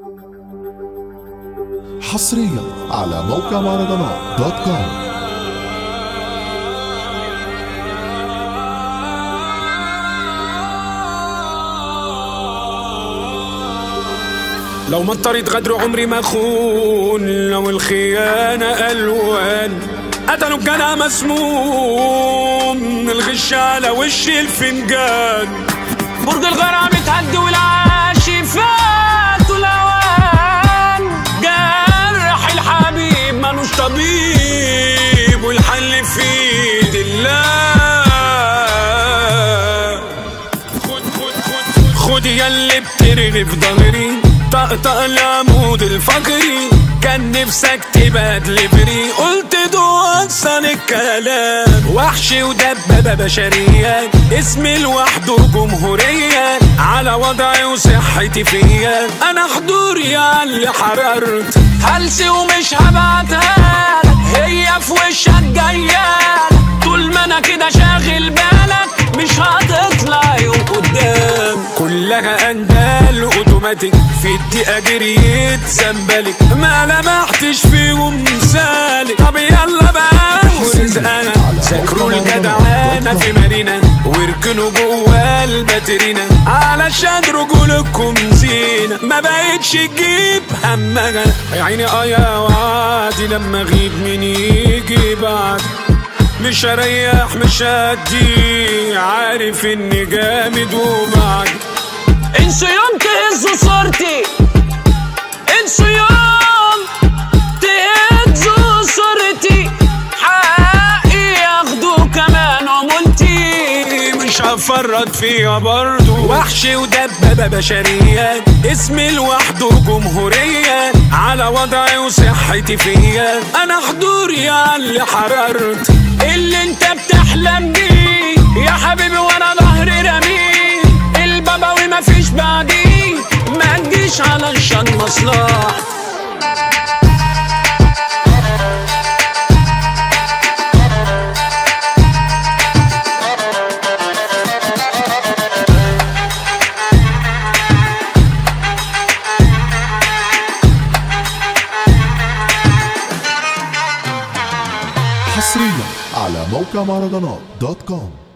حصريا على موقع مهرجانات دوت كوم لو مطرت غدر عمري ما اخون لو الخيانة ألوان قتلوا الجنى مسموم الغش على وش الفنجان برج الغرام اتهد والعاشي فات الأوان جرح الحبيب ملوش طبيب والحل في ايد الله خد خد خد خد ياللي بترغي في ضهري طقطق العمود الفقري كان نفسك تبقى دليفري قلت دوصل الكلام وحش ودبابة بشرية اسمي لوحده جمهورية على وضعي وصحتي فيا انا حضوري على اللي حررت هلسي ومش هبعتها لك هي في وشك جاية طول ما انا كده شاغل بالك مش هتطلع يوم قدام كلها اندال اوتوماتيك في الدقيقة جريت زنبلك ما لمحتش فيهم سالك طب يلا بقى ورزقنا سكروا الجدعانة في مارينا واركنوا جوا الباترينا علشان رجولكم زينة ما بقتش تجيب همها يا عيني اه يا وعدي لما اغيب مين يجي بعد مش هريح مش هدي عارف اني جامد وبعد انسوا يوم تهزوا صورتي انسوا يوم تهزوا صورتي حقي ياخدوا كمان عمولتي مش هفرط فيها برضو وحش ودبابة بشرية اسمي لوحده جمهورية على وضعي وصحتي فيا انا حضوري على اللي حررت اللي انت بتحلم بيه يا حبيبي وانا ظهري رميه البابا وما فيش بعديه ما تجيش علشان مصلحة حصريا على موقع مهرجانات دوت كوم